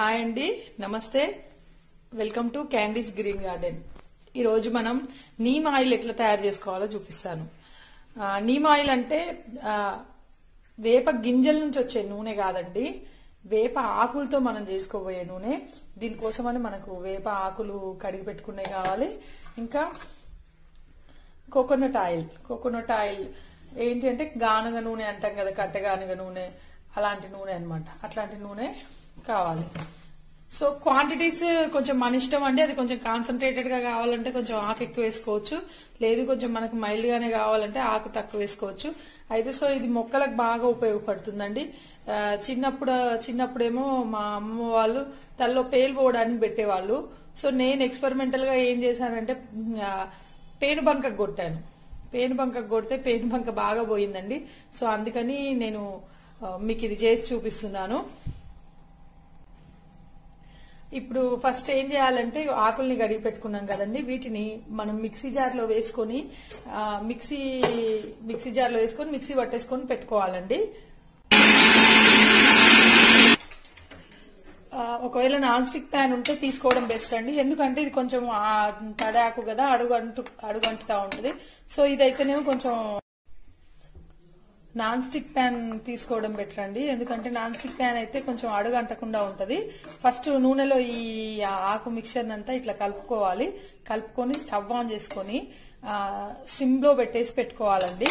hi అండి నమస్తే welcome to Candy's green garden ఈరోజు మనం నీమ్ ఆయిల్ ఎట్లా తయారు చేసుకోవాలో చూపిస్తాను ఆ, నీమ్ ఆయిల్ అంటే ఆ, వేప గింజల నుంచి వచ్చే నూనె కాదండి వేప ఆకులతో మనం చేసుకోబోయే నూనె దీనికోసమని మనకు వేప ఆకులు కడిగి పెట్టుకునే కావాలి ఇంకా కోకోనట్ ఆయిల్ కోకోనట్ ఆయిల్ ఏంటి అంటే గానుగ నూనె అంటాం కదా కట్టె గానుగ నూనె అలాంటి నూనె అన్నమాట అట్లాంటి నూనె కావాలి సో క్వాంటిటీస్ కొంచెం మన ఇష్టం అండి అది కొంచెం కాన్సన్ట్రేటెడ్ గా కావాలంటే కొంచెం ఆకు ఎక్కువ వేసుకోవచ్చు లేదు కొంచెం మనకు మైల్డ్ గానే కావాలంటే ఆకు తక్కువ వేసుకోవచ్చు అయితే సో ఇది మొక్కలకు బాగా ఉపయోగపడుతుందండి ఆ, చిన్నప్పుడు చిన్నప్పుడేమో మా అమ్మ వాళ్ళు తల్లో పేలు పోవడానికి పెట్టేవాళ్ళు సో నేను ఎక్స్పెరిమెంటల్ గా ఏం చేశానంటే ఆ, పేను బంకకు కొట్టాను పేను బంకకు కొడితే పేను బంక బాగా పోయిందండి సో అందుకని నేను ఆ, మీకు ఇది చేసి చూపిస్తున్నాను ఇప్పుడు ఫస్ట్ ఏం చేయాలంటే ఆకుల్ని కడిగి పెట్టుకున్నాం కదండి వీటిని మనం మిక్సీ జార్ లో వేసుకొని ఆ, మిక్సీ మిక్సీ జార్ లో వేసుకొని మిక్సీ పట్టేసుకొని పెట్టుకోవాలండి ఆ, ఒకవేళ నాన్ స్టిక్ ప్యాన్ ఉంటే తీసుకోవడం బెస్ట్ అండి ఎందుకంటే ఇది కొంచెం ఆ, తడాకు కదా అడుగు అంటు అడుగు అంటుతా ఉంటుంది సో ఇదైతేనేమో కొంచెం నాన్ స్టిక్ ప్యాన్ తీసుకోవడం బెటర్ అండి ఎందుకంటే నాన్ స్టిక్ ప్యాన్ అయితే కొంచెం అడుగు అంటకుండా ఉంటది ఫస్ట్ నూనెలో ఈ ఆకు మిక్చర్ అంతా ఇట్లా కలుపుకోవాలి కలుపుకొని స్టవ్ ఆన్ చేసుకొని సిమ్ లో పెట్టేసి పెట్టుకోవాలండి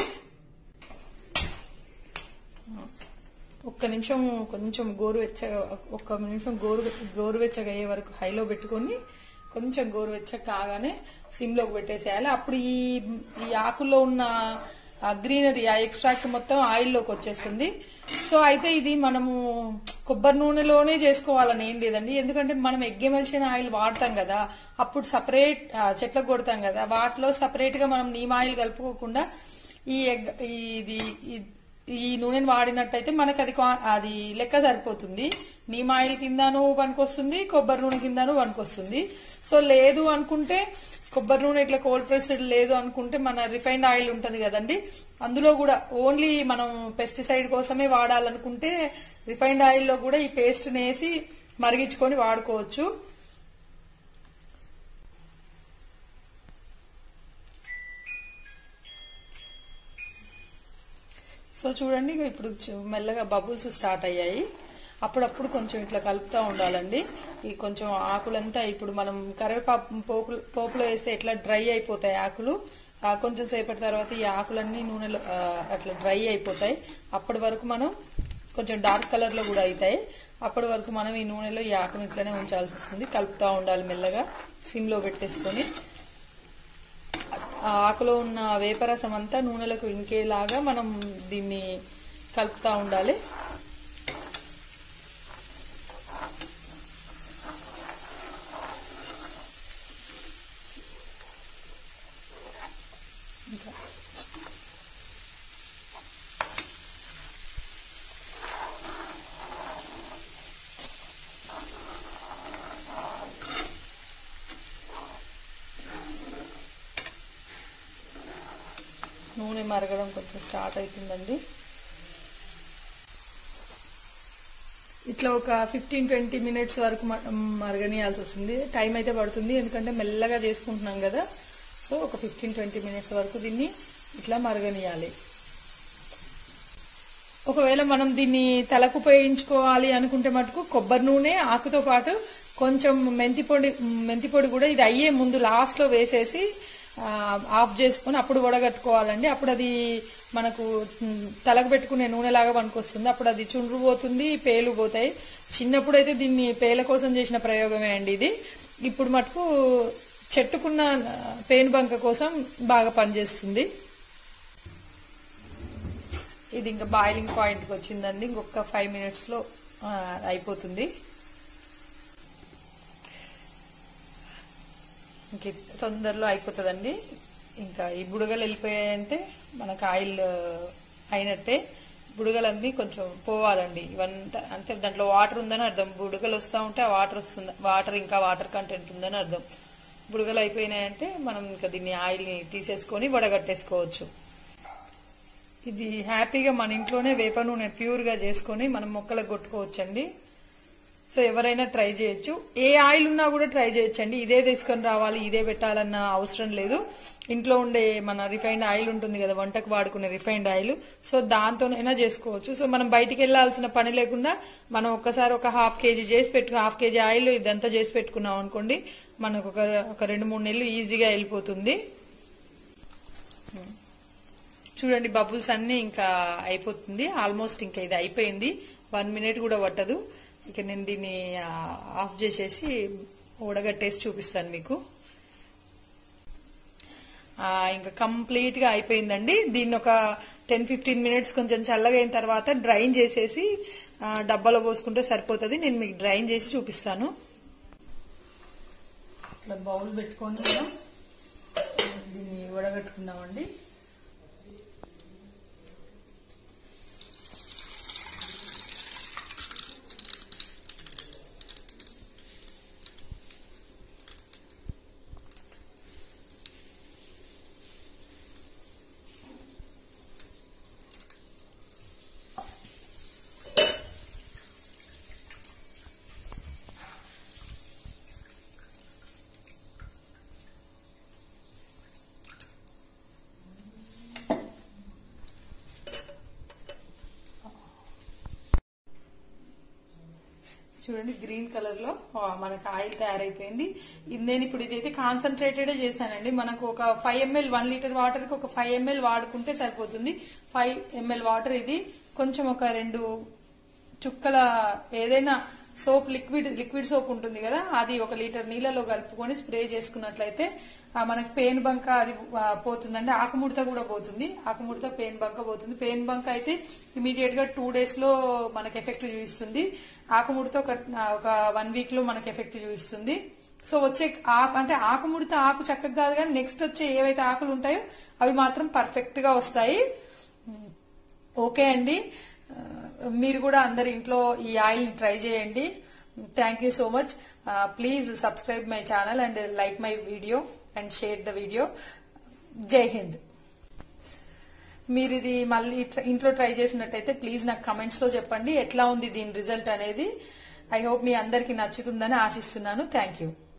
ఒక్క నిమిషం కొంచెం గోరువెచ్చగా ఒక్క నిమిషం గోరు గోరువెచ్చగా అయ్యే వరకు హైలో పెట్టుకొని కొంచెం గోరువెచ్చ కాగానే సిమ్ లోకి పెట్టేసేయాలి అప్పుడు ఈ ఈ ఆకుల్లో ఉన్న గ్రీనరీ ఆ ఎక్స్ట్రాక్ట్ మొత్తం ఆయిల్ లోకి వచ్చేస్తుంది సో అయితే ఇది మనము కొబ్బరి నూనెలోనే చేసుకోవాలని ఏం లేదండి ఎందుకంటే మనం ఎగ్గెమల్షన్ ఆయిల్ వాడతాం కదా అప్పుడు సపరేట్ చెట్లకు కొడతాం కదా వాటిలో సపరేట్ గా మనం నీమ్ ఆయిల్ కలుపుకోకుండా ఈ ఎగ్ ఇది ఈ- ఈ నూనెని వాడినట్టయితే మనకు అది క్వా- అది లెక్క సరిపోతుంది నీమ్ ఆయిల్ కిందను పనికొస్తుంది కొబ్బరి నూనె కిందను పనికొస్తుంది సో లేదు అనుకుంటే కొబ్బరి నూనె ఇట్లా కోల్డ్ ప్రెస్డ్ లేదు అనుకుంటే మన రిఫైన్డ్ ఆయిల్ ఉంటుంది కదండి అందులో కూడా ఓన్లీ మనం పెస్టిసైడ్ కోసమే వాడాలనుకుంటే రిఫైన్డ్ ఆయిల్లో కూడా ఈ పేస్ట్ వేసి మరిగించుకొని వాడుకోవచ్చు సో చూడండి ఇగో ఇప్పుడు చు- మెల్లగా బబుల్స్ స్టార్ట్ అయ్యాయి అప్పుడప్పుడు కొంచెం ఇట్లా కలుపుతూ ఉండాలండి ఈ కొంచెం ఆకులంతా ఇప్పుడు మనం కరివేపాకు పోపులు పోపులో వేస్తే ఎట్లా డ్రై అయిపోతాయి ఆకులు ఆ కొంచెం సేపటి తర్వాత ఈ ఆకులన్నీ నూనెలో ఆ, అట్లా డ్రై అయిపోతాయి అప్పటి వరకు మనం కొంచెం డార్క్ కలర్ లో కూడా అవుతాయి అప్పటి వరకు మనం ఈ నూనెలో ఈ ఆకుని ఇట్లనే ఉంచాల్సి వస్తుంది కలుపుతూ ఉండాలి మెల్లగా సిమ్ లో పెట్టేసుకొని ఆ ఆకులో ఉన్న వేపరసం అంతా నూనెలకు ఇంకేలాగా మనం దీన్ని కలుపుతా ఉండాలి ఇంకా నూనె మరగడం కొంచెం స్టార్ట్ అవుతుందండి ఇట్లా ఒక ఫిఫ్టీన్ ట్వంటీ మినిట్స్ వరకు మ- మరగనీయాల్సి వస్తుంది టైం అయితే పడుతుంది ఎందుకంటే మెల్లగా చేసుకుంటున్నాం కదా సో ఒక ఫిఫ్టీన్ ట్వంటీ మినిట్స్ వరకు దీన్ని ఇట్లా మరగనీయాలి ఒకవేళ మనం దీన్ని తలకు ఉపయోగించుకోవాలి అనుకుంటే మటుకు కొబ్బరి నూనె ఆకుతో పాటు కొంచెం మెంతి పొడి మెంతి పొడి కూడా ఇది అయ్యే ముందు లాస్ట్ లో వేసేసి ఆ, ఆఫ్ చేసుకొని అప్పుడు వడగట్టుకోవాలండి అప్పుడు అది మనకు మ్, తలకు పెట్టుకునే నూనెలాగా పనికొస్తుంది అప్పుడు అది చుండ్రు పోతుంది పేలు పోతాయి చిన్నప్పుడు అయితే దీన్ని పేల కోసం చేసిన ప్రయోగమే అండి ఇది ఇప్పుడు మటుకు చెట్టుకున్న ఆ, పేను బంక కోసం బాగా పనిచేస్తుంది ఇది ఇంకా బాయిలింగ్ పాయింట్కి వచ్చిందండి ఇంకొక ఫైవ్ మినిట్స్ లో ఆ, అయిపోతుంది ఇంక ఇది తొందరలో అయిపోతుందండి ఇంకా ఈ బుడగలు వెళ్ళిపోయాయంటే మనకు ఆయిల్ అయినట్టే బుడగలన్నీ కొంచెం పోవాలండి ఇవంతా అంటే దాంట్లో వాటర్ ఉందని అర్థం బుడగలు వస్తూ ఉంటే ఆ వాటర్ వస్తుంది వాటర్ ఇంకా వాటర్ కంటెంట్ ఉందని అర్థం బుడగలు అయిపోయినాయంటే మనం ఇంకా దీన్ని ఆయిల్ని తీసేసుకొని వడగట్టేసుకోవచ్చు ఇది హ్యాపీగా మన ఇంట్లోనే వేప నూనె ప్యూర్ గా చేసుకొని మనం మొక్కలకు కొట్టుకోవచ్చండి సో ఎవరైనా ట్రై చేయొచ్చు ఏ ఆయిల్ ఉన్నా కూడా ట్రై చేయొచ్చండి ఇదే తీసుకొని రావాలి ఇదే పెట్టాలన్న అవసరం లేదు ఇంట్లో ఉండే మన రిఫైన్డ్ ఆయిల్ ఉంటుంది కదా వంటకు వాడుకునే రిఫైన్డ్ ఆయిల్ సో దాంతోనైనా చేసుకోవచ్చు సో మనం బయటికి వెళ్ళాల్సిన పని లేకుండా మనం ఒక్కసారి ఒక హాఫ్ కేజీ చేసి పెట్టు హాఫ్ కేజీ ఆయిల్ ఇదంతా చేసి పెట్టుకున్నాం అనుకోండి మనకు ఒక ఒక రెండు మూడు నెలలు ఈజీగా వెళ్ళిపోతుంది చూడండి బబుల్స్ అన్ని ఇంకా అయిపోతుంది ఆల్మోస్ట్ ఇంకా ఇది అయిపోయింది వన్ మినిట్ కూడా పట్టదు ఇక నేను దీన్ని ఆ, ఆఫ్ చేసేసి ఉడగట్టేసి చూపిస్తాను మీకు ఆ, ఇంకా కంప్లీట్ గా అయిపోయిందండి దీన్ని ఒక టెన్ ఫిఫ్టీన్ మినిట్స్ కొంచెం చల్లగా అయిన తర్వాత డ్రైన్ చేసేసి ఆ, డబ్బాలో పోసుకుంటే సరిపోతుంది నేను మీకు డ్రైన్ చేసి చూపిస్తాను ఇట్లా బౌల్ పెట్టుకొని మనం దీన్ని ఉడగట్టుకుందామండి చూడండి గ్రీన్ కలర్ లో ఆ, మనకు ఆయిల్ తయారైపోయింది ఇది నేను ఇప్పుడు ఇదైతే కాన్సన్ట్రేటెడ్ చేశానండి మనకు ఒక five ML one litre water కి ఒక ఫైవ్ ఎంఎల్ వాడుకుంటే సరిపోతుంది ఫైవ్ ఎంఎల్ వాటర్ ఇది కొంచెం ఒక రెండు చుక్కల ఏదైనా సోప్ లిక్విడ్ లిక్విడ్ సోప్ ఉంటుంది కదా అది ఒక లీటర్ నీళ్ళలో కలుపుకొని స్ప్రే చేసుకున్నట్లయితే ఆ, మనకి పెయిన్ బంక అది ఆ, పోతుందండి ఆకుముడత కూడా పోతుంది ఆకుముడత పెయిన్ బంక పోతుంది పెయిన్ బంక అయితే ఇమీడియట్ గా టూ డేస్ లో మనకి ఎఫెక్ట్ చూపిస్తుంది ఆకుముడత ఒక ఒక వన్ వీక్ లో మనకి ఎఫెక్ట్ చూపిస్తుంది సో వచ్చే ఆకు అంటే ఆకుముడత ఆకు చక్కగా కాదు కానీ నెక్స్ట్ వచ్చే ఏవైతే ఆకులు ఉంటాయో అవి మాత్రం పర్ఫెక్ట్ గా వస్తాయి ఓకే అండి ఆ, మీరు కూడా అందరి ఇంట్లో ఈ ఆయిల్ ట్రై చేయండి thank you so much please subscribe my channel and like my video and share the video Jai Hind మీరు ఇది మళ్ళీ ట్ర- ఇంట్లో ట్రై చేసినట్టయితే ప్లీజ్ నాకు కమెంట్స్ లో చెప్పండి ఎట్లా ఉంది దీని రిజల్ట్ అనేది ఐ హోప్ మీ అందరికి నచ్చుతుందని ఆశిస్తున్నాను థ్యాంక్ యూ